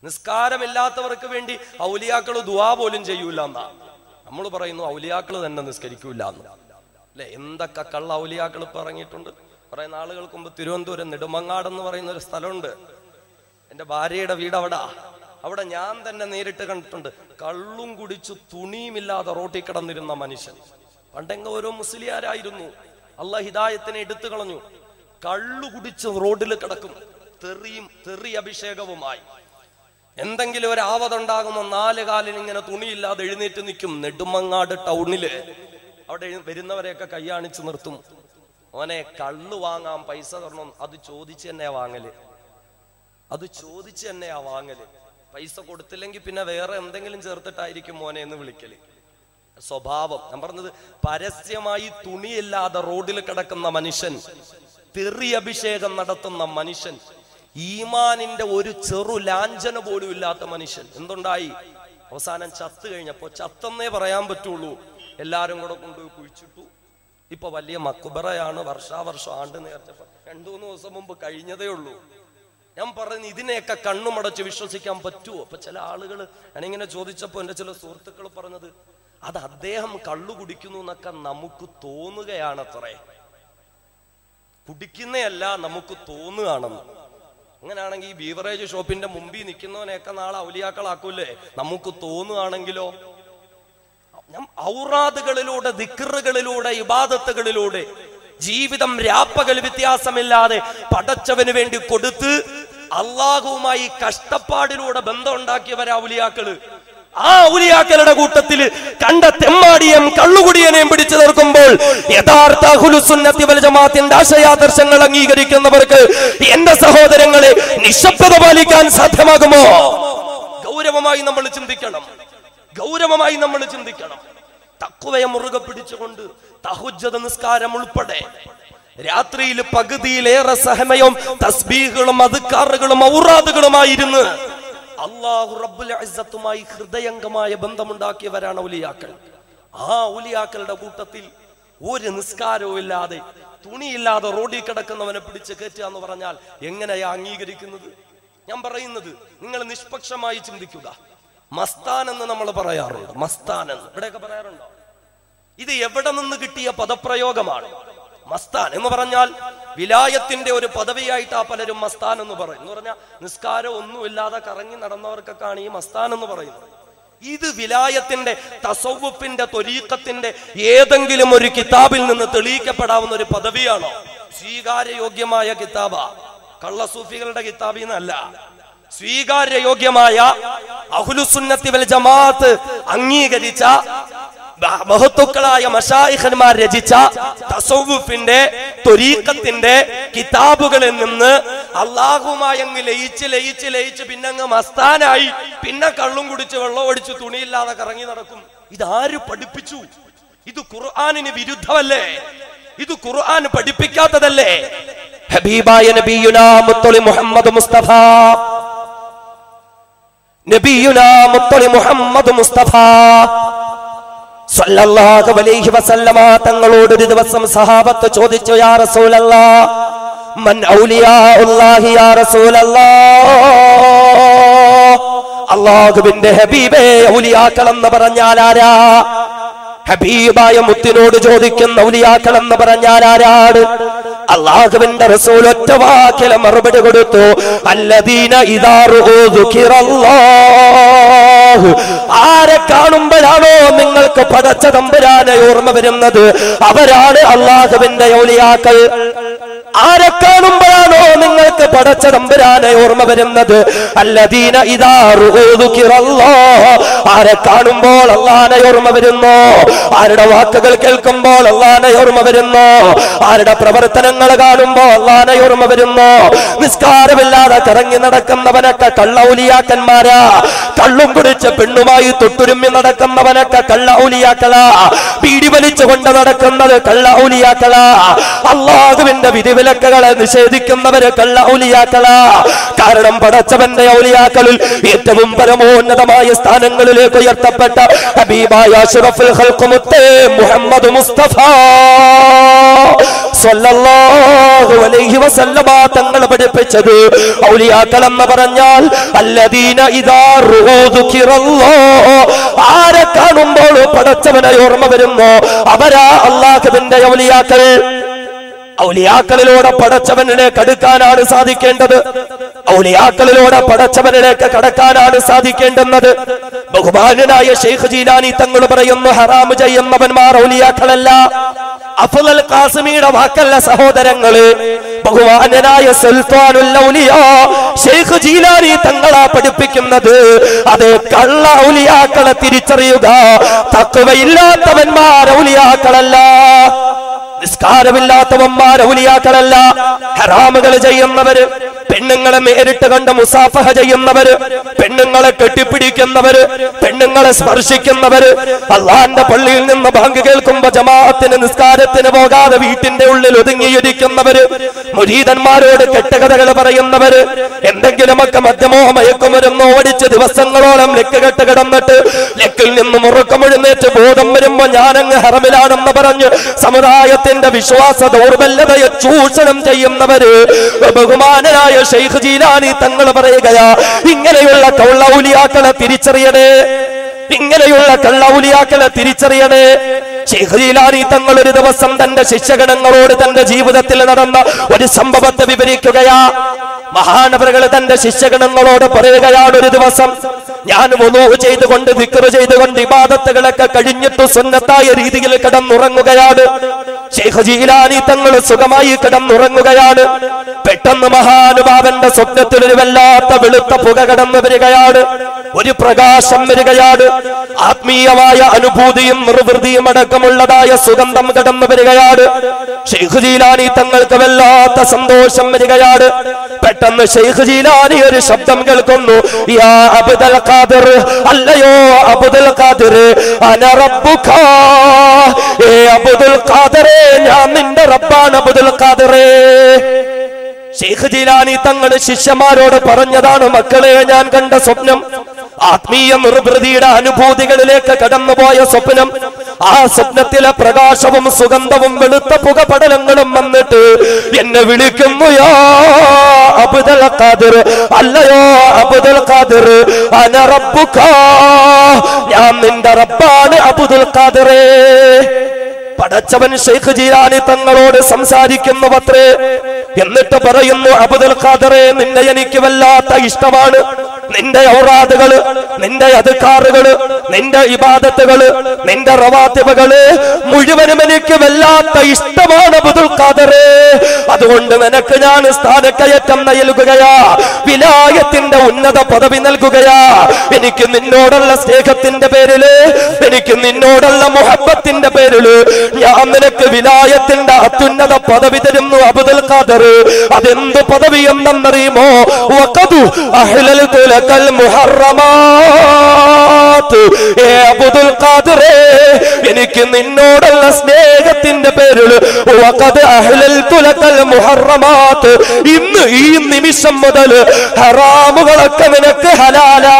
നിസ്കാരമില്ലാത്തവർക്ക് വേണ്ടി ഔലിയാക്കൾ ദുവാ പോലും ചെയ്യൂല എന്നാ നമ്മൾ പറയുന്നു ഔലിയാക്കൾ തന്നെ നിസ്കരിക്കൂല എന്ന് അല്ലെ എന്തൊക്കെ കള്ള ഔലിയാക്കൾ ഇപ്പൊ ഇറങ്ങിയിട്ടുണ്ട് കുറെ നാളുകൾക്ക് മുമ്പ് തിരുവനന്തപുരം നെടുമങ്ങാട് എന്ന് പറയുന്ന ഒരു സ്ഥലമുണ്ട് എന്റെ ഭാര്യയുടെ വീട് അവിടെ അവിടെ ഞാൻ തന്നെ നേരിട്ട് കണ്ടിട്ടുണ്ട് കള്ളും കുടിച്ചു തുണിയുമില്ലാതെ റോട്ടിൽ കിടന്നിരുന്ന മനുഷ്യൻ പണ്ടെങ്ക ഓരോ മുസ്ലിയാരായിരുന്നു അല്ല ഹിദായത്തിനെ എടുത്തു കളഞ്ഞു കള്ളു കുടിച്ച് റോഡിൽ കിടക്കും തെറിയും തെറി അഭിഷേകവുമായി എന്തെങ്കിലും ഒരു ആവതുണ്ടാകുമ്പോൾ നാല് കാലിൽ ഇങ്ങനെ തുണിയില്ലാതെ എഴുന്നേറ്റ് നിൽക്കും നെടുമങ്ങാട് ടൗണില് അവിടെ എഴു- വരുന്നവരെയൊക്കെ കൈയാണിച്ച് നിർത്തും ഓനെ കള്ളു വാങ്ങാൻ പൈസ തരണം അത് ചോദിച്ച് തന്നെയാ വാങ്ങല് അത് ചോദിച്ച് തന്നെയാ വാങ്ങല് പൈസ കൊടുത്തില്ലെങ്കിൽ പിന്നെ വേറെ എന്തെങ്കിലും ചേർത്തിട്ടായിരിക്കും മോനെ എന്ന് വിളിക്കല് സ്വഭാവം ഞാൻ പറഞ്ഞത് പരസ്യമായി തുണിയില്ലാതെ റോഡിൽ കിടക്കുന്ന മനുഷ്യൻ തെറി അഭിഷേകം നടത്തുന്ന മനുഷ്യൻ ഈമാനിന്റെ ഒരു ചെറു ലാഞ്ചന പോലും ഇല്ലാത്ത മനുഷ്യൻ എന്തുണ്ടായി അവസാനം ചത്തു കഴിഞ്ഞപ്പോ ചത്തെന്നേ പറയാൻ പറ്റുള്ളൂ എല്ലാരും കൂടെ കൊണ്ടുപോയി കുഴിച്ചിട്ടു ഇപ്പൊ വലിയ മക്കുബറയാണ് വർഷാവർഷം ആണ്ട് നേർച്ചപ്പോ രണ്ടു മൂന്ന് ദിവസം മുമ്പ് കഴിഞ്ഞതേ ഉള്ളൂ ഞാൻ പറയുന്നു ഇതിനെയൊക്കെ കണ്ണുമടച്ച് വിശ്വസിക്കാൻ പറ്റുമോ അപ്പൊ ചില ആളുകൾ ഞാനിങ്ങനെ ചോദിച്ചപ്പോ എന്റെ ചില സുഹൃത്തുക്കൾ പറഞ്ഞത് അത് അദ്ദേഹം കള്ളു കുടിക്കുന്നു എന്നൊക്കെ നമുക്ക് തോന്നുകയാണത്രേ കുടിക്കുന്നതല്ല നമുക്ക് തോന്നുകയാണെന്ന് അങ്ങനെയാണെങ്കിൽ ഈ ബീവറേജ് ഷോപ്പിന്റെ മുമ്പിൽ നിൽക്കുന്നവനെയൊക്കെ നാളെ ഔലിയാക്കളാക്കൂലേ നമുക്ക് തോന്നുകയാണെങ്കിലോ ഞാൻ ഔറാദുകളിലൂടെ ദിക്കറുകളിലൂടെ ഇബാദത്തുകളിലൂടെ ജീവിതം രാപ്പകൽ വ്യത്യാസമില്ലാതെ പടച്ചവന് വേണ്ടി കൊടുത്ത് അള്ളാഹുവുമായി കഷ്ടപ്പാടിലൂടെ ബന്ധം ഉണ്ടാക്കിയവരാ ഔലിയാക്കള് ആ ഔലിയാക്കളുടെ കൂട്ടത്തിൽ കണ്ട തെമ്മാടിയും കള്ളുകുടിയനെയും പിടിച്ചു നിർക്കുമ്പോൾ യഥാർത്ഥ അഹ്ലുസുന്നത്തി വൽ ജമാഅത്തിന്റെ ആശയാദർശങ്ങൾ അംഗീകരിക്കുന്നവർക്ക് എന്റെ സഹോദരങ്ങളെ നിശബ്ദത പാലിക്കാൻ സാധ്യമാകുമോ ഗൗരവമായി നമ്മൾ ചിന്തിക്കണം ഗൗരവമായി നമ്മൾ ചിന്തിക്കണം തക്കുവയെ മുറുകെ പിടിച്ചുകൊണ്ട് തഹുജ്ജത നിസ്കാരം ഉൾപ്പെടെ രാത്രിയിൽ പകുതിയിലേറെ സഹമയും തസ്ബീഹുകളും അതുക്കാറുകളും ഔറാദുകളുമായിരുന്ന് അള്ളാഹു റബ്ബുൽ ഇസ്സത്തുമായി ഹൃദയംഗമായ ബന്ധമുണ്ടാക്കിയവരാണ് ഔലിയാക്കൾ ആ ഔലിയാക്കളുടെ കൂട്ടത്തിൽ ഒരു നിസ്കാരവും ഇല്ലാതെ തുണിയില്ലാതെ റോഡിൽ കിടക്കുന്നവനെ പിടിച്ച് കയറ്റുക എന്ന് പറഞ്ഞാൽ എങ്ങനെയാ അംഗീകരിക്കുന്നത് ഞാൻ പറയുന്നത് നിങ്ങൾ നിഷ്പക്ഷമായി ചിന്തിക്കുക മസ്താൻ എന്ന് നമ്മൾ പറയാറുണ്ട് മസ്താൻ എന്ന് ഇവിടെയൊക്കെ പറയാറുണ്ടോ ഇത് എവിടെ നിന്ന് കിട്ടിയ പദപ്രയോഗമാണ് മസ്താൻ എന്ന് പറഞ്ഞാൽ വിലായത്തിന്റെ ഒരു പദവിയായിട്ട് ആ പലരും മസ്താൻ എന്ന് പറയും എന്ന് പറഞ്ഞാൽ നിസ്കാരം ഒന്നുമില്ലാതെ കറങ്ങി നടന്നവർക്കൊക്കെയാണ് ഈ മസ്താൻ എന്ന് പറയുന്നത് ഇത് വിലായത്തിന്റെ തസവുപ്പിന്റെ തൊരീക്കത്തിന്റെ ഏതെങ്കിലും ഒരു കിതാബിൽ നിന്ന് തെളിയിക്കപ്പെടാവുന്ന ഒരു പദവിയാണോ സ്വീകാര്യയോഗ്യമായ കിതാബ കള്ളസൂഫികളുടെ കിതാബിൽ നിന്നല്ല സ്വീകാര്യയോഗ്യമായ അഹുലുസുന്നത്തി വൽ ജമാഅത്ത് അംഗീകരിച്ച ബ- മഹത്തുക്കളായ മഷായിഖന്മാർ രചിച്ച തസവുഫിന്റെ തൊരീക്കത്തിന്റെ കിതാബുകളിൽ നിന്ന് അള്ളാഹുമായി അങ്ങ് ലയിച്ച് ലയിച്ച് ലയിച്ച് പിന്നെ അങ്ങ് മസ്താനായി പിന്നെ കള്ളും കുടിച്ച് വെള്ളം ഒടിച്ച് തുണിയില്ലാതെ കറങ്ങി നടക്കും ഇതാര് പഠിപ്പിച്ചു ഇത് ഖുർആാനിന് വിരുദ്ധമല്ലേ ഇത് ഖുർആൻ പഠിപ്പിക്കാത്തതല്ലേ ഹബീബായ നബിയുനാ മുത്തൊളി മുഹമ്മദ് മുസ്തഫ നബിയുനാ മുത്തൊളി മുഹമ്മദ് മുസ്തഫ സല്ലല്ലാഹു അലൈഹി വസല്ലമ തങ്ങളോട് ഒരു ദിവസം സഹാബത്ത് ചോദിച്ചു യാ റസൂലല്ലാ മൻ ഔലിയാഉല്ലാഹി യാ റസൂലല്ലാ അള്ളാഹുവിന്റെ ഹബീബേ ഔലിയാക്കൾ എന്ന് പറഞ്ഞാൽ ആരാ ഹബീബായ മുത്തിനോട് ചോദിക്കുന്ന ഔലിയാക്കൾ എന്ന് പറഞ്ഞാൽ ആരാണ് അള്ളാഹുവിന്റെ റസൂൽ ഒറ്റ വാക്കിലെ മറുപടി കൊടുത്തു അല്ലദീന ഇദാറു ദുഃഖിറല്ലാഹ് ആരെ കാണുമ്പോഴാണോ നിങ്ങൾക്ക് പടച്ച തമ്പുരാനെ ഓർമ്മ വരുന്നത് അവരാണ് അള്ളാഹുവിന്റെ ഔലിയാക്കൾ ആരെ കാണുമ്പോഴാണോ നിങ്ങൾക്ക് പടച്ച തമ്പുരാനെ ഓർമ്മ വരുന്നത് അല്ലദീന ഇദാറു ദുഃഖിറല്ലാഹ് ആരെ കാണുമ്പോൾ അള്ളാനെ ഓർമ്മ വരുന്നു ആരുടെ വാക്കുകൾ കേൾക്കുമ്പോൾ അള്ളാനെ ഓർമ്മ വരുന്നു ആരുടെ പ്രവർത്തനങ്ങൾ കാണുമ്പോൾ അള്ളാനെ ഓർമ്മ വരുന്നു നിസ്കാരമില്ലാതെ കറങ്ങി നടക്കുന്നവനൊക്കെ കള്ളൗലിയാക്കന്മാരാ കള്ളും കുടിച്ച് പെണ്ണുമായി തൊട്ടുരുമ്മി നടക്കുന്നവനൊക്കെ കള്ളൗലിയാക്കളാ പീടി വലിച്ചുകൊണ്ട് നടക്കുന്നത് കള്ളൗലിയാക്കളാ അള്ളാഹുവിന്റെ വിധി വിലക്കുകളെ നിഷേധിക്കുന്നവര് കള്ള ഔലിയാക്കളാ കാരണം പടച്ചവന്റെ ഔലിയാക്കളിൽ ഏറ്റവും പരമോന്നതമായ സ്ഥാനങ്ങളിലേക്ക് ഉയർത്തപ്പെട്ട ഹബീബായ അഷ്റഫുൽ ഖൽഖ് മുത്തേ മുഹമ്മദ് മുസ്തഫ സ്വല്ലല്ലാഹു അലൈഹി വസല്ലമ തങ്ങൾ പഠിപ്പിച്ചത് ഔലിയാക്കൾ എന്ന് പറഞ്ഞാൽ അല്ലദീന ഇദാ റുദുകിറല്ലാഹ് ആരെ കാണുമ്പോൾ പടച്ചവനെ ഓർമ്മ വരുന്നു അവരാ അള്ളാഹുവിന്റെ ഔലിയാക്കൾ ഔലിയാക്കളിലൂടെ പടച്ചവനിലേക്ക് അടുക്കാനാണ് സാധിക്കേണ്ടത് ഔലിയാക്കളിലൂടെ പടച്ചവനിലേക്ക് കടക്കാനാണ് സാധിക്കേണ്ടുന്നത് ബഹുമാനനായ ഷെയ്ഖ് ജീലാനി തങ്ങൾ പറയുന്നു ഹറാമ് ചെയ്യുന്നവന്മാർ ഔലിയാക്കളല്ല അഫ്ലൽ ഖാസിമിയുടെ വാക്കല്ല സഹോദരങ്ങള് ബഹുമാനനായ സുൽത്താനുൽ ഔലിയ ഷെയ്ഖ് ജീലാനി തങ്ങളാ പഠിപ്പിക്കുന്നത് അത് കള്ള ഔലിയാക്കളെ തിരിച്ചറിയുക തക്കവയില്ലാത്തവന്മാർ ഔലിയാക്കളല്ല നിസ്കാരമില്ലാത്തവന്മാർ ഔലിയാക്കളല്ല ഹറാമുകൾ ചെയ്യുന്നവര് പെണ്ണുങ്ങളെ നേരിട്ട് കണ്ട് മുസാഫഹ ചെയ്യുന്നവര് പെണ്ണുങ്ങളെ കെട്ടിപ്പിടിക്കുന്നവര് പെണ്ണുങ്ങളെ സ്പർശിക്കുന്നവര് അള്ളാന്റെ പള്ളിയിൽ നിന്ന് ബാങ്ക് കേൾക്കുമ്പോ ജമാഅത്തിന് നിസ്കാരത്തിന് പോകാതെ വീട്ടിന്റെ ഉള്ളിൽ ഒതുങ്ങിയിരിക്കുന്നവര് മുരീതന്മാരോട് കെട്ടുകഥകൾ പറയുന്നവര് എന്തെങ്കിലുമൊക്കെ മദ്യമോ മയക്കുമരുന്നോ ഓടിച്ച് ദിവസങ്ങളോളം ലെക്ക് കെട്ട് കിടന്നിട്ട് ലെക്കിൽ നിന്ന് മുറുക്കമെഴുന്നേറ്റ് ബോധം വരുമ്പോ ഞാനങ്ങ് ഹറമിലാണെന്ന് പറഞ്ഞ് സമുദായത്തിന്റെ വിശ്വാസ ദൗർബല്യതയെ ചൂഷണം ചെയ്യുന്നവര് ബഹുമാനനായ ഷെയ്ഖ് ജീലാനി തങ്ങൾ പറയുകയാ ഇങ്ങനെയുള്ള കൗളൗലിയാക്കളെ തിരിച്ചറിയണേ ഇങ്ങനെയുള്ള കള്ളൗലിയാക്കളെ തിരിച്ചറിയണേ ഷെയ്ഖ് ജീലാനി തങ്ങൾ ഒരു ദിവസം തന്റെ ശിഷ്യഗണങ്ങളോട് തന്റെ ജീവിതത്തിൽ നടന്ന ഒരു സംഭവത്തെ വിവരിക്കുകയാ മഹാനവറുകൾ തന്റെ ശിഷ്യഗണങ്ങളോട് പറയുകയാണ് ഒരു ദിവസം ഞാൻ വധു ചെയ്തുകൊണ്ട് വിക്ര ചെയ്തുകൊണ്ട് ഇബാദത്തുകളൊക്കെ കഴിഞ്ഞിട്ട് സുന്നത്തായ രീതിയിൽ കിടന്നുറങ്ങുകയാണ് ഷെയ്ഖ് ജീലാനി തങ്ങൾ സുഖമായി കിടന്നുറങ്ങുകയാണ് പെട്ടെന്ന് മഹാനുഭാവന്റെ സ്വപ്നത്തിൽ ഒരു വല്ലാത്ത വെളുത്ത പുക കടന്നു വരികയാണ് ഒരു പ്രകാശം വരികയാണ് ആത്മീയമായ അനുഭൂതിയും നിർവൃതിയും അടക്കമുള്ളതായ സുഗന്ധം കടന്നു വരികയാണ് ഷെയ്ഖ് ജീലാനി തങ്ങൾക്ക് വല്ലാത്ത സന്തോഷം വരികയാണ് പെട്ടെന്ന് ഷെയ്ഖ് ജീലാനി ഒരു ശബ്ദം കേൾക്കുന്നു യാ അബ്ദുൽ ഖാദിർ അല്ലയോ അബ്ദുൽ ഖാദിർ അന റബ്ബുക ഏ അബ്ദുൽ ഖാദിറേ ഞാൻ നിന്റെ റബ്ബാണ് അബ്ദുൽ ഖാദിറേ ഷെയ്ഖ് ജീലാനി തങ്ങളുടെ ശിഷ്യന്മാരോട് പറഞ്ഞതാണ് മക്കളെ ഞാൻ കണ്ട സ്വപ്നം ആത്മീയ നിർവൃതിയുടെ അനുഭൂതികളിലേക്ക് കടന്നുപോയ സ്വപ്നം ആ സ്വപ്നത്തിലെ പ്രകാശവും സുഗന്ധവും വെളുത്ത പുകപടലങ്ങളും വന്നിട്ട് എന്നെ വിളിക്കുന്നു യാ അബ്ദുൽ ഖാദിർ അല്ലയോ അബ്ദുൽ ഖാദിർ അന റബ്ബുക ഞാൻ നിന്റെ റബ്ബാണ് അബ്ദുൽ ഖാദിറേ പടച്ചവൻ ഷെയ്ഖ് ജീലാനി തങ്ങളോട് സംസാരിക്കുന്നു പത്രേ എന്നിട്ട് പറയുന്നു അബുദൽ ഖാദറെ നിന്നെ എനിക്ക് വല്ലാത്ത ഇഷ്ടമാണ് നിന്റെ ഔറാദുകള് നിന്റെ അധികാറുകള് നിന്റെ ഇബാദത്തുകള് നിന്റെ റവാത്തിബകള് മുഴുവനും എനിക്ക് വല്ലാത്ത ഇഷ്ടമാണ് അബുദുൽ ഖാദറെ അതുകൊണ്ട് നിനക്ക് ഞാൻ സ്ഥാനക്കയറ്റം നൽകുകയാ വിലായത്തിന്റെ ഉന്നത പദവി നൽകുകയാ എനിക്ക് നിന്നോടുള്ള സ്നേഹത്തിന്റെ പേരില് എനിക്ക് നിന്നോടുള്ള മുഹബത്തിന്റെ പേരില് ഞാൻ നിനക്ക് വിലായത്തിന്റെ അത്യുന്നത പദവി തരുന്നു അബുദുൽ ഖാദർ അതെന്ത് പദവി എന്തെന്നറിയുമോ വഖദു അഹ്ലൽതു ലക്കൽ മുഹറമാത്ത് ഏ അബുദുൽ ഖാദറേ എനിക്ക് നിന്നോടുള്ള സ്നേഹത്തിന്റെ പേരിൽ വഖദ് അഹ്ലൽതു ലക്കൽ മുഹറമാത്ത് ഇന്ന് ഈ നിമിഷം മുതൽ ഹറാമുകളൊക്കെ നിനക്ക് ഹലാലാ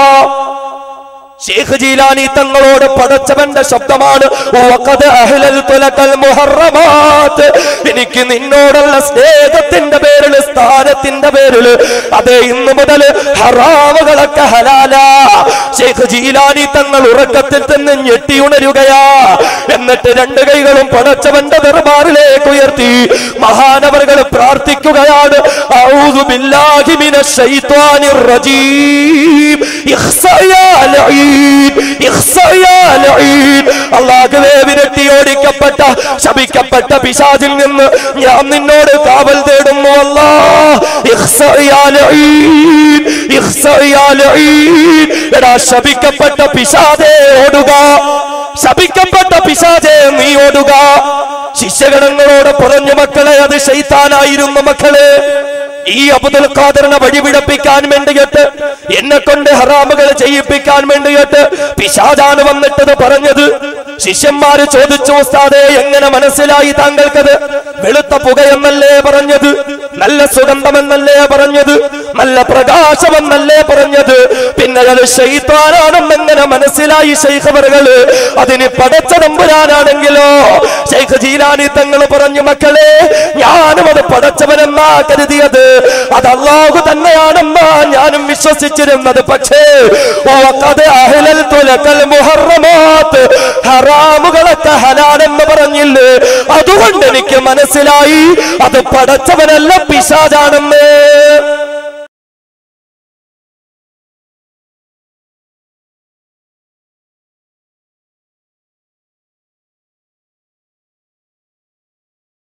ഷേഖ് ജീലാനി തങ്ങളോട് പടച്ചവന്റെ ശബ്ദമാണ് വഖദ് അഹ്ലൽതു ലക്കൽ മുഹറമാത്ത് എനിക്ക് നിന്നോടുള്ള സ്നേഹത്തിന്റെ പേരിൽ സ്ഥാനത്തിന്റെ പേരിൽ അതെ ഇന്ന് മുതൽ ഹറാമുകളൊക്കെ ഹലാല ഷേഖ് ജീലാനി തങ്ങൾ ഉറക്കത്തിൽ തന്നെ ഞെട്ടി ഉണരുകയാ എന്നിട്ട് രണ്ട് കൈകളും പടച്ചവന്റെ ദർബാറിലേക്ക് ഉയർത്തി മഹാനവറുകൾ പ്രാർത്ഥിക്കുകയാണ് ഔദു ബില്ലാഹി മിനശ് ശൈത്വാനിർ റജീം ഇഖ്സ യാ ലഈൻ ഇഖ്സ യാ ലഈൻ അല്ലാഹുവേ വിരട്ടി ഓടിക്കപ്പെട്ട ശപിക്കപ്പെട്ട പിശാചിൽ നിന്ന് ഞാൻ നിന്നോട് കാവൽ തേടുന്നു അല്ലാ ഇഖ്സ യാ ലഈൻ ഇഖ്സ യാ ലഈൻ എടാ ശപിക്കപ്പെട്ട പിശാചേ ഓടുക ശപിക്കപ്പെട്ട പിശാചേ നീ ഓടുക ശിഷ്യഗണങ്ങളോട് പറഞ്ഞു മക്കളെ അത് ശൈത്താനായിരുന്നു മക്കളെ ഈ അബുദുൽ ഖാദറിനെ വഴിപിഴപ്പിക്കാൻ വേണ്ടിയിട്ട് എന്നെ കൊണ്ട് ഹറാമുകൾ ചെയ്യിപ്പിക്കാൻ വേണ്ടിയിട്ട് പിശാചാണ് വന്നിട്ടത് പറഞ്ഞത് ശിഷ്യന്മാര് ചോദിച്ചു ഉസ്താദെ എങ്ങനെ മനസ്സിലായി താങ്കൾക്കത് വെളുത്ത പുകയെന്നല്ലേ പറഞ്ഞത് നല്ല സുഗന്ധമെന്നല്ലേ പറഞ്ഞത് നല്ല പ്രകാശമെന്നല്ലേ പറഞ്ഞത് പിന്നെ അത് ശൈത്താനാണെന്ന് എങ്ങനെ മനസ്സിലായി ശൈഖവറുകള് അതിന് പടച്ച തമ്പുരാനാണെങ്കിലോ ശൈഖ് ജീലാനി തങ്ങൾ പറഞ്ഞു മക്കളെ ഞാനും അത് പടച്ചവനെന്നാ കരുതിയത് അത് അള്ളാഹു തന്നെയാണെന്നാ ഞാനും വിശ്വസിച്ചിരുന്നത് പക്ഷേ വഖദ് അഹ്ലൽതു ലക്കൽ മുഹറമാത്ത് ഹറാമുകളൊക്കെ ഹലാലെന്ന് പറഞ്ഞില്ലേ അതുകൊണ്ട് എനിക്ക് മനസ്സിലായി അത് പടച്ചവനല്ല പിശാചാണെന്ന്